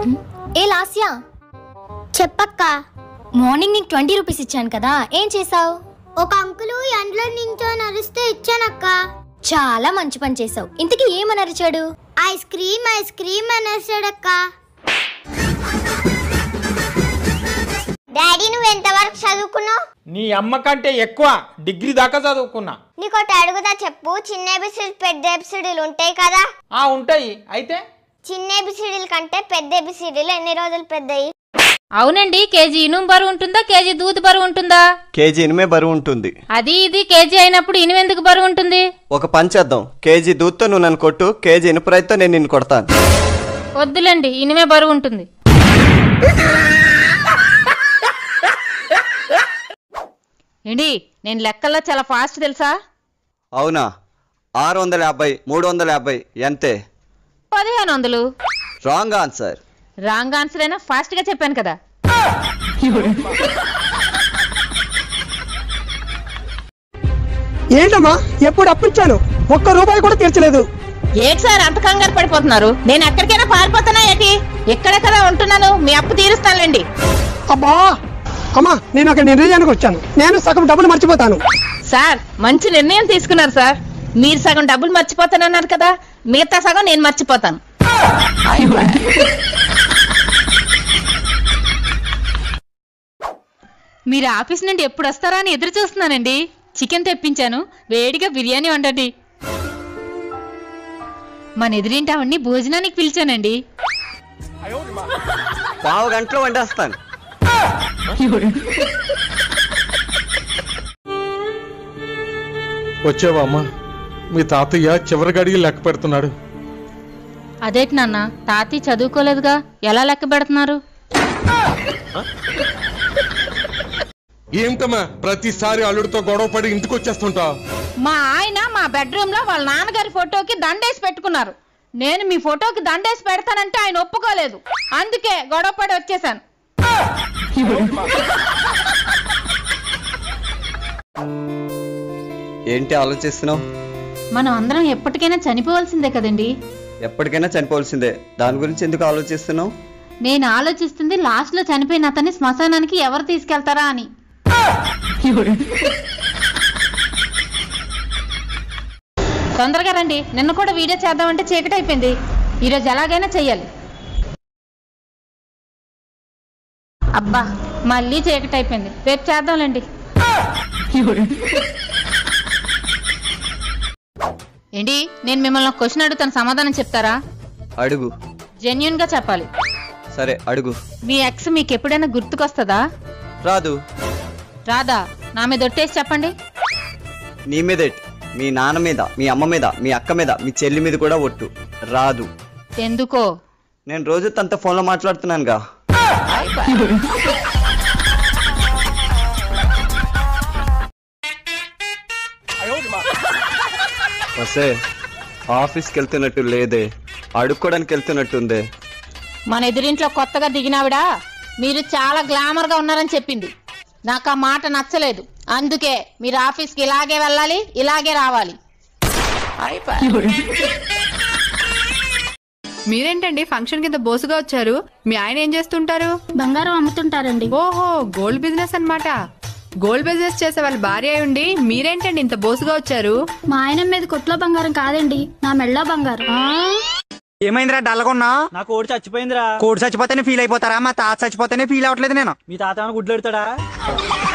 ఏ లాస్యా చెప్పక్క మార్నింగ్ నీకు twenty rupees ఇచ్చాను కదా ఏం చేసావు ఒక అంకులు ఎండ్లో నించో నరిస్తే ఇచ్చానక్క చాలా మంచి పని చేసావు ఇంతకీ ఏమని అరిచాడు ఐస్ క్రీమ్ ఐస్ క్రీమ్ అనేసాడక్క డాడీ నువ్వు ఎంతవరకు చదువుకున్నావు నీ అమ్మ కంటే ఎక్కువ డిగ్రీ దాకా చదువుకున్నా నీకు ఒకటి అడుగుదా చెప్పు చిన్న ఎబిసిడీలు పెద్ద ఎబిసిడీలు ఉంటాయి కదా ఆ ఉంటాయి అయితే చిన్న ఎబిసిడీల కంటే పెద్ద ఎబిసిడీలు ఎన్ని రోజులు పెద్దయి అవునండి కేజీ ఇనుము బరువు ఉంటుందా కేజీ దూది బరువు ఉంటుందా కేజీ ఇనిమే బరువు ఉంటుంది అది ఇది కేజీ అయినప్పుడు ఇనుము ఎందుకు బరువు ఉంటుంది ఒక పని చేద్దాం కేజీ దూత్తో నువ్వు నన్ను కొట్టు కేజీ ఇనుపరాయితో నేను నిన్ను కొడతాను వద్దులేండి ఇనుమే బరువు ఉంటుంది ఏంటి నేను లెక్కల్లో చాలా ఫాస్ట్ తెలుసా అవునా ఆరు వందల యాభై మూడు వందల యాభై ఎంతే పదిహేను వందలు రాంగ్ ఆన్సర్ రాంగ్ ఆన్సర్ అయినా ఫాస్ట్ గా చెప్పాను కదా ఏంటమ్మా ఎప్పుడు అప్పించాను ఒక్క రూపాయి కూడా తీర్చలేదు ఏంటి సార్ అంత కంగారు పడిపోతున్నారు నేను ఎక్కడికైనా పారిపోతానా ఏంటి ఎక్కడెక్కడ ఉంటున్నాను మీ అప్పు తీరుస్తానులేండి అబ్బా అమ్మా నేను ఒక నిర్ణయానికి వచ్చాను నేను సగం డబ్బులు మర్చిపోతాను సార్ మంచి నిర్ణయం తీసుకున్నారు సార్ మీరు సగం డబ్బులు మర్చిపోతానన్నారు కదా మిగతా సగం నేను మర్చిపోతాను మీరు ఆఫీస్ నుండి ఎప్పుడు వస్తారా అని ఎదురు చూస్తున్నానండి చికెన్ తెప్పించాను వేడిగా బిర్యానీ వండండి మన ఎదురింటి ఆవిడ్ని భోజనానికి పిలిచానండి పావు గంటలో వండేస్తాను వచ్చావా అమ్మా మీ తాతయ్య చివరి గడికి లెక్క పెడుతున్నాడు అదేంటి నాన్న తాతీ చదువుకోలేదుగా ఎలా లెక్క పెడుతున్నారు ఏమిటమ్మా ప్రతిసారి అల్లుడితో గొడవ పడి ఇంటికి వచ్చేస్తుంటావు మా ఆయన మా బెడ్రూమ్ లో వాళ్ళ నాన్నగారి ఫోటోకి దండేసి పెట్టుకున్నారు నేను మీ ఫోటోకి దండేసి పెడతానంటే ఆయన ఒప్పుకోలేదు అందుకే గొడవ పడి వచ్చేసాను ఏంటి ఆలోచిస్తున్నావు మనం అందరం ఎప్పటికైనా చనిపోవాల్సిందే కదండి ఎప్పటికైనా చనిపోవాల్సిందే దాని గురించి ఎందుకు ఆలోచిస్తున్నావు నేను ఆలోచిస్తుంది లాస్ట్ లో చనిపోయిన అతన్ని శ్మశానానికి ఎవరు తీసుకెళ్తారా అని తొందరగా రండి నిన్న కూడా వీడియో చేద్దామంటే చీకటి అయిపోయింది ఈరోజు ఎలాగైనా చెయ్యాలి అబ్బా మళ్ళీ చీకటి అయిపోయింది రేపు చేద్దాంలేండి ఏంటి నేను మిమ్మల్ని ఒక క్వశ్చన్ అడుగుతాను సమాధానం చెప్తారా అడుగు జెన్యున్ గా చెప్పాలి సరే అడుగు మీ ఎక్స్ మీకు ఎప్పుడైనా గుర్తుకొస్తుందా రాదు రాదా నా మీద ఒట్టేసి చెప్పండి నీ మీదే మీ నాన్న మీద మీ అమ్మ మీద మీ అక్క మీద మీ చెల్లి మీద కూడా ఒట్టు రాదు ఎందుకో నేను రోజు తనతో ఫోన్లో మాట్లాడుతున్నానుగా వసే ఆఫీస్కి వెళ్తున్నట్టు లేదే అడుక్కోవడానికి వెళ్తున్నట్టుందే మన ఎదురింట్లో కొత్తగా దిగినావిడా మీరు చాలా గ్లామర్ గా ఉన్నారని చెప్పింది నాకు ఆ మాట నచ్చలేదు అందుకే మీరు ఆఫీస్కి ఇలాగే వెళ్ళాలి ఇలాగే రావాలి మీరేంటండి ఫంక్షన్ కింద బోసుగా వచ్చారు మీ ఆయన ఏం చేస్తుంటారు బంగారం అమ్ముతుంటారండి ఓహో గోల్డ్ బిజినెస్ అన్నమాట గోల్డ్ బిజినెస్ చేసే వాళ్ళ భార్య అయి ఉండి మీరేంటండి ఇంత బోసుగా వచ్చారు మా ఆయన మీద కొట్లో బంగారం కాదండి నా మెళ్ళో బంగారం ఏమైందిరా డల్గొన్నా నా కోడి చచ్చిపోయిందిరా కోడి చచ్చిపోతేనే ఫీల్ అయిపోతారా మా తాత చచ్చిపోతేనే ఫీల్ అవ్వట్లేదు నేను మీ తాత గుడ్లు పెడతాడా